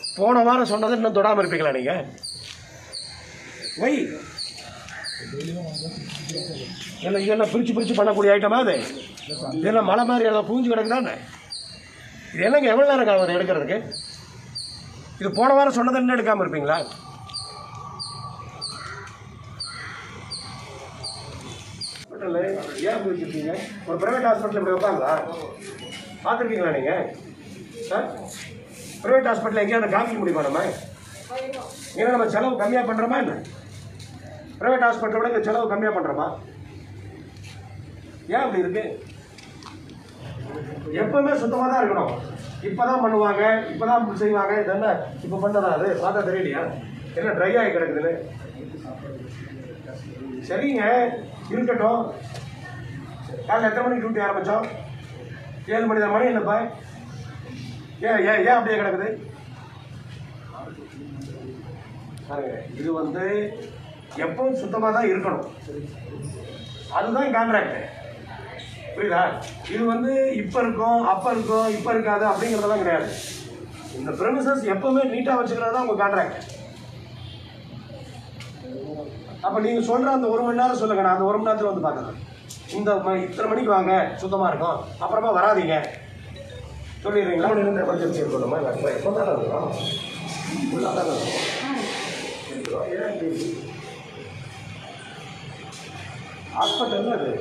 போன வாரம் சொன்னதை இன்னும் தொடாமல் இருப்பீங்களா நீங்கள் வை என்ன இதெல்லாம் பிரித்து பிரித்து பண்ணக்கூடிய ஐட்டமா அது இதெல்லாம் மலை மாதிரி ஏதோ பூஞ்சி கிடக்குதானே இது என்னங்க எவ்வளோ நேரம் ஆகும் அதை எடுக்கிறதுக்கு இது போன வாரம் சொன்னதை இன்னும் எடுக்காமல் இருப்பீங்களா ஹாஸ்பிட்டலில் ஏன் அப்படி வச்சுருக்கீங்க ஒரு ப்ரைவேட் ஹாஸ்பிட்டல் இப்படி வைப்பாங்களா பார்த்துருக்கீங்களா நீங்கள் சார் ப்ரைவேட் ஹாஸ்பிட்டல் எங்கேயாவது காமிக்க முடியுமா நம்ம ஏன்னா நம்ம செலவு கம்மியாக பண்ணுறோமா என்ன ப்ரைவேட் ஹாஸ்பிட்டலை விட இங்கே செலவு கம்மியாக பண்ணுறோமா ஏன் அப்படி இருக்கு எப்பவுமே சுத்தமாக தான் இருக்கணும் இப்போ தான் பண்ணுவாங்க இப்போ தான் செய்வாங்க இது என்ன இப்போ பண்ணதா அது பார்த்தா தெரியலையா என்ன ட்ரை ஆகி கிடக்குதுன்னு சரிங்க இருக்கட்டும் காலைல எத்தனை மணிக்கு டியூட்டி ஆரம்பித்தோம் ஏழு மணி தான் மணி என்னப்பா ஏன் ஏன் ஏன் அப்படியே கிடக்குது பாருங்க இது வந்து எப்பவும் சுத்தமாக தான் இருக்கணும் அதுதான் கான்ட்ராக்ட் புரியுதா இது வந்து இப்போ இருக்கும் அப்போ இருக்கும் இப்போ இருக்காது அப்படிங்கிறதெல்லாம் கிடையாது இந்த ப்ரெமிசஸ் எப்பவுமே நீட்டாக வச்சுக்கிறது தான் உங்கள் கான்ட்ராக்ட் அப்போ நீங்கள் சொல்கிற அந்த ஒரு மணி நேரம் சொல்லுங்க நான் அந்த ஒரு மணி நேரத்தில் வந்து பார்க்குறேன் இந்த ம- இத்தனை மணிக்கு வாங்க சுத்தமாக இருக்கும் அப்புறமா வராதீங்க சொல்லிடுறீங்களா இந்த எமர்ஜென்சி இருக்கணுமா இல்லை எப்போ தான் இருக்கும் உள்ளே தான் இருக்கும் ஹாஸ்பிட்டல் அது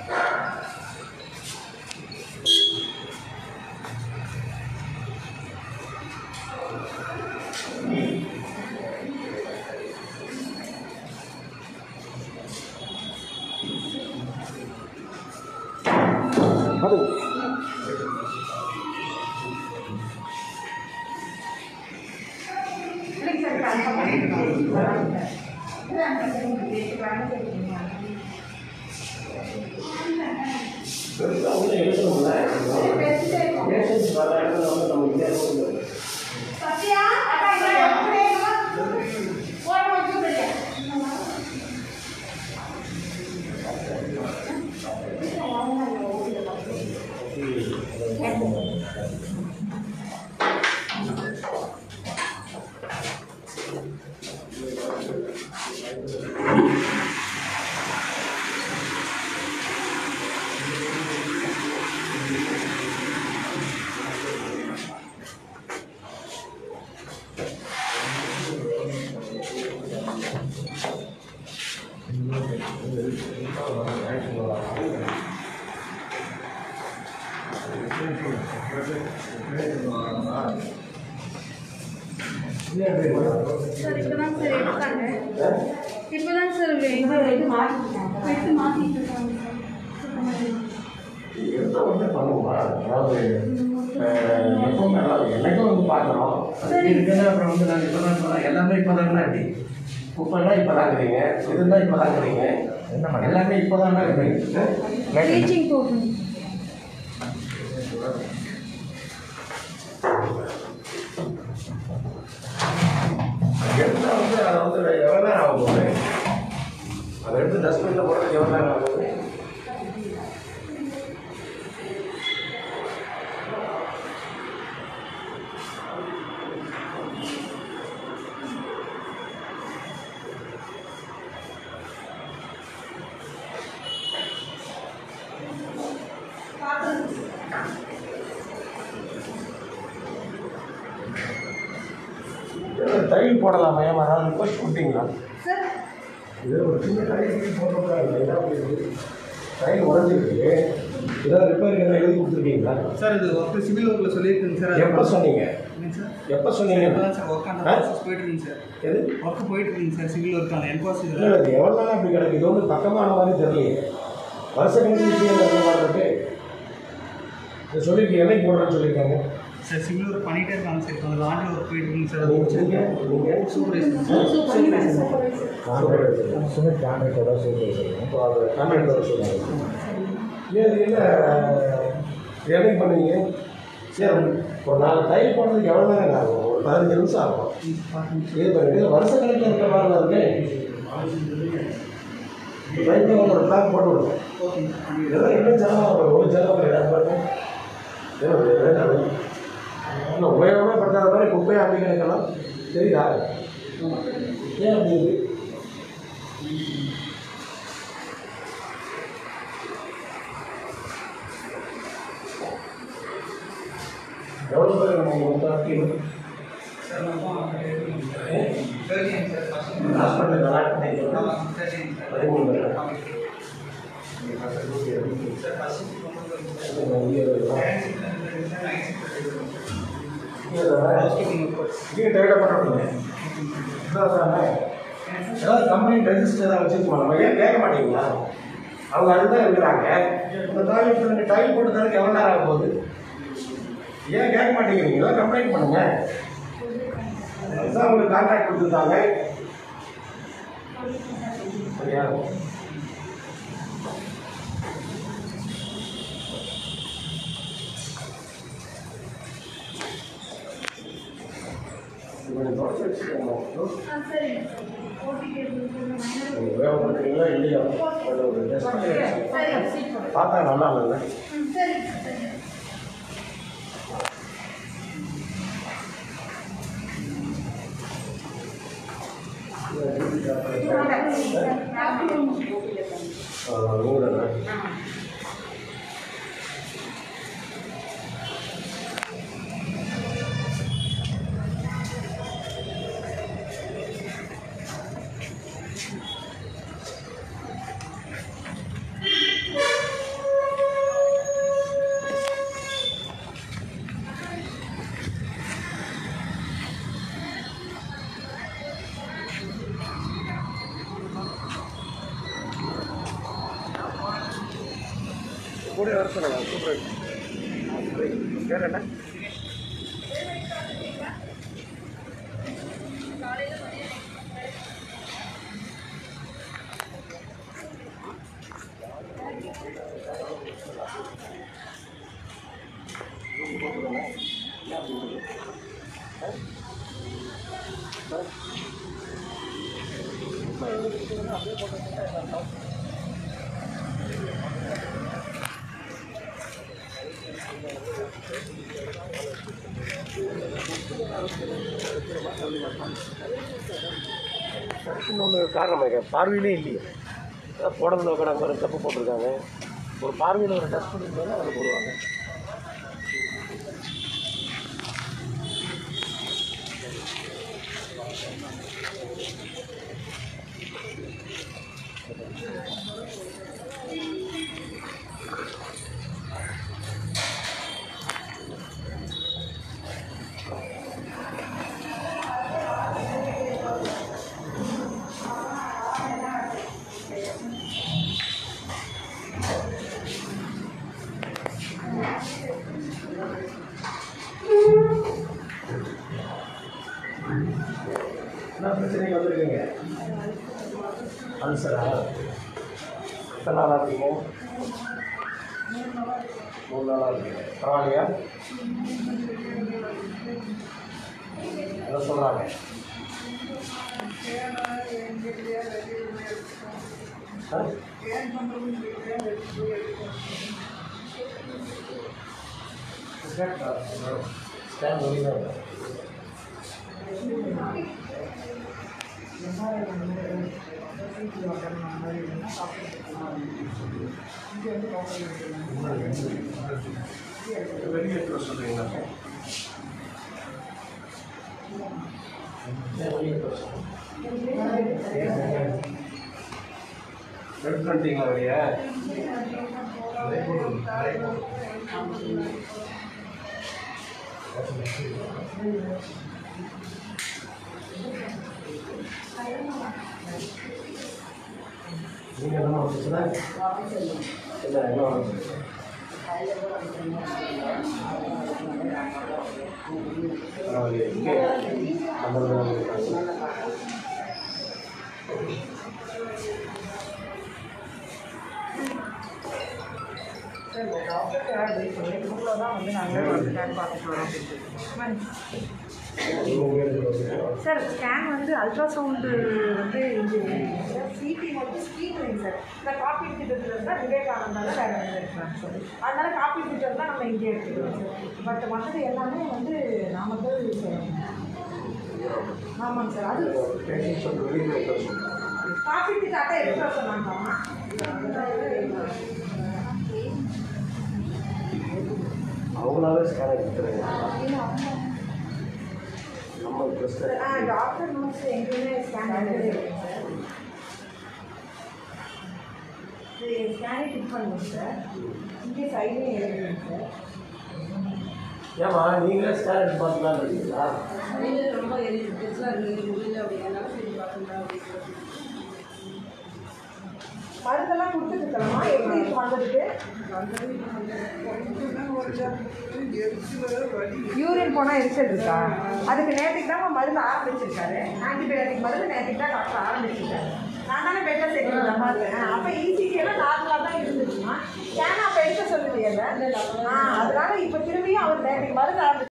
அது பெருசாக ஒன்றும் எடுக்கணும்ல பேஷண்ட்ஸ் வர இடத்துல வந்து நம்ம இங்கே இருக்கணும் சார் இப்பதான் சார் எடுத்தாங்க இப்பதான் சார் இது இது எடுத்து மாத்திட்டு இருக்காங்க சார் எடுத்த உடனே பண்ணுவோமா அதாவது அஹ், எப்பவுமே அதாவது எனக்கும் வந்து பார்க்குறோம் இருக்குன்னு அப்புறம் வந்து நான் இப்போ தான் சொன்னேன் எல்லாமே இப்போ தானே அப்படி குப்பைலாம் இப்போ தாங்கிறீங்க இதுதான் இப்போ தாங்கிறீங்க எல்லாமே இப்போ தானே இருக்கிறீங்க ப்ளீச்சிங் பவுடர் எடுத்தால் வந்து அதை வந்து எவ்வளோ நேரம் ஆகும் போகுது அதை எடுத்து டஸ்ட்பினில் போடுறதுக்கு எவ்வளோ நேரம் ஆகும் போகுது தையல் போடலாமா ஏமா அதாவது ரிக்வஸ்ட் கொடுத்தீங்களா சார் இது ஒரு சின்ன டைல் போட்டோம் என்ன பண்ணிருக்கு டைல் உடஞ்சிருக்கு ஏதாவது ரிப்பேர் எதாவது எழுதி கொடுத்துருக்கீங்களா சார் இது ஒர்க்கு சிவில் ஒர்க்கில் சொல்லியிருக்குங்க சார் எப்போ சொன்னீங்க என்னங்க சார் எப்போ சொன்னீங்க இப்போதான் சார் ஒர்க் அந்த ஆ? ப்ராசஸ் போயிட்டு இருக்குங்க சார் எது ஒர்க்கு போயிட்டு இருக்குங்க சார் சிவில் ஒர்க் அந்த என்கொயர்ஸ் இல்லை இது எவ்வளோ நாள் அப்படி கிடக்கு இது வந்து பக்கமான மாதிரி தெரியலையே வருஷ கணக்கு விஷயம் மாதிரி இருக்கு இது சொல்லியிருக்கீங்க என்னைக்கு போடுறேன்னு சொல்லியிருக்காங்க சார் சிவில் ஒர்க் பண்ணிகிட்டே இருக்காங்க சார் இப்போ அந்த லாண்ட்ரி ஒர்க் போயிட்டு இருக்குங்க சார் அது நீங்கள் நீங்கள் சூப்பர்வைசர் சூப்பர்வைசர் சுமித் கான்ட்ராக்டோட சூப்பர்வைசர் இப்போ அது கமெண்ட் வர சொல்லுவாங்க ஏன் இது என்ன என்னைக்கு பண்ணுவீங்க சரி ஒரு நாலு டைல் போடுறதுக்கு எவ்வளோ நேரம் ஆகும் ஒரு பதினஞ்சு நிமிஷம் ஆகும் இது பண்ணிட்டு வருஷ கணக்கில் இருக்கிற மாதிரி இருக்கு ரைட்டில் ஒரு பிளாக் போட்டு விடுங்க இதெல்லாம் என்ன செலவாக ஒரு செலவு கிடையாது பாருங்க ஏன் ஒரு ரேட் ஆகும் இன்னும் உபயோகப்படுத்தாத மாதிரி குப்பையை அப்படி கிடக்கலாம் தெரியுதா ஏன் அப்படி இருக்கு எவ்வளோ பேர் நம்ம மொத்தம் டீம் ஹாஸ்பிட்டல் நல்லா பதிமூணு பேர் ஏதாவது கம்பெனி ரெஜிஸ்டர் தான் வச்சுருக்கோம் நம்ம ஏன் கேட்க மாட்டீங்களா அவங்க அதுதான் இருக்கிறாங்க இந்த டாய்லெட் நீங்கள் டைல் போட்டு தரக்கு எவ்வளோ நேரம் ஆக போகுது ஏன் கேட்க மாட்டேங்கிறீங்களா கம்ப்ளைண்ட் பண்ணுங்க அதுதான் உங்களுக்கு கான்ட்ராக்ட் கொடுத்துருக்காங்க சரியா கொஞ்சம் தொடச்சி வச்சுக்கோங்க ஆ சரிங்க சார் ஓபி கேபிள் நீங்கள் உபயோகப்படுத்துறீங்களா இல்லையா அது ஒரு டெஸ்ட் பண்ணி சரிங்க சீட் போடுங்க பார்த்தா நல்லா இல்லைல்ல ம் சரிங்க சரிங்க ஊரில் கூட வர சொல்லுங்க சூப்பர் பேர் என்ன இன்னொன்று காரணம் இருக்கு. பார்வையிலே இல்லையே அதான் போடணும் கடை ஒரு தப்பு போட்டிருக்காங்க ஒரு பார்வையில் ஒரு டஸ்ட் பண்ணிருந்தாலும் அதில் போடுவாங்க என்ன பிரச்சனைக்கு வந்திருக்கீங்க அல்சரா எத்தனை நாளாக இருக்கீங்க மூணு நாளாக இருக்கீங்க பரவாயில்லையா என்ன சொல்கிறாங்க ஸ்கேன் வெளியில் வெளியேற்ற சொல்கிறீங்களா வெளியேற்ற ரெட் பண்ணிட்டீங்களா வெளியே நீங்கள் என்ன பிரச்சனை இல்லை என்ன பிரச்சனை பரவாயில்லையே இங்கே நம்ம இருக்காங்க மூணு பேர் சார் ஸ்கேன் வந்து அல்ட்ராசவுண்டு வந்து இன்ஜினியரிங் சார் சிடி வந்து ஸ்கீமிங் சார் இந்த காப்பி திட்டத்தில் இருந்தால் விவேகானந்தால வேறு வேறு இருக்கிறாங்க சார் அதனால காப்பி திட்டம் தான் நம்ம இங்கே எடுத்துக்கிறோம் சார் பட் மற்றது எல்லாமே வந்து நாமக்கல் செய்யணும் ஆமாங்க சார் அது பேஷண்ட் சொல்லிட்டு வெளியே வைக்க சொல்லுங்க காப்பி திட்டாட்டை எடுத்து வர சொன்னாங்கம்மா அவங்களாவே ஸ்கேன் எடுத்துறாங்க நம்ம பிரச்சனை ஆ டாக்டர் நோட்ஸ் எங்கேயுமே ஸ்கேன் எடுத்துருக்கேன் சார் இது ஸ்கேனே டிக் பண்ணுங்க சார் இங்கே சைட்லேயும் எழுதுங்க சார் ஏமா நீங்களே ஸ்கேன் எடுத்து பார்த்துலாம் இருக்கீங்களா ரொம்ப பெருசாக இருக்குது முடியல அப்படிங்கிறனால சரி பார்த்துக்கலாம் மருந்தெல்லாம் கொடுத்துருக்கலாமா எப்படி இருக்கு வந்ததுக்கு யூரின் போனால் எரிச்சல் இருக்கா அதுக்கு நேற்றுக்கு தான் மருந்து ஆரம்பிச்சிருக்காரு ஆன்டிபயோட்டிக் மருந்து நேற்றுக்கு தான் டாக்டர் ஆரம்பிச்சிருக்காரு நான் தானே பெட்டில் சேர்த்து பார்த்தேன் அப்போ இசிஜி எல்லாம் நார்மலாக தான் இருந்துச்சுமா ஏன்னா அப்போ எடுக்க சொல்லுவீங்கல்ல ஆ அதனால இப்போ திரும்பியும் அவர் நேற்றுக்கு மருந்து ஆரம்பிச்சு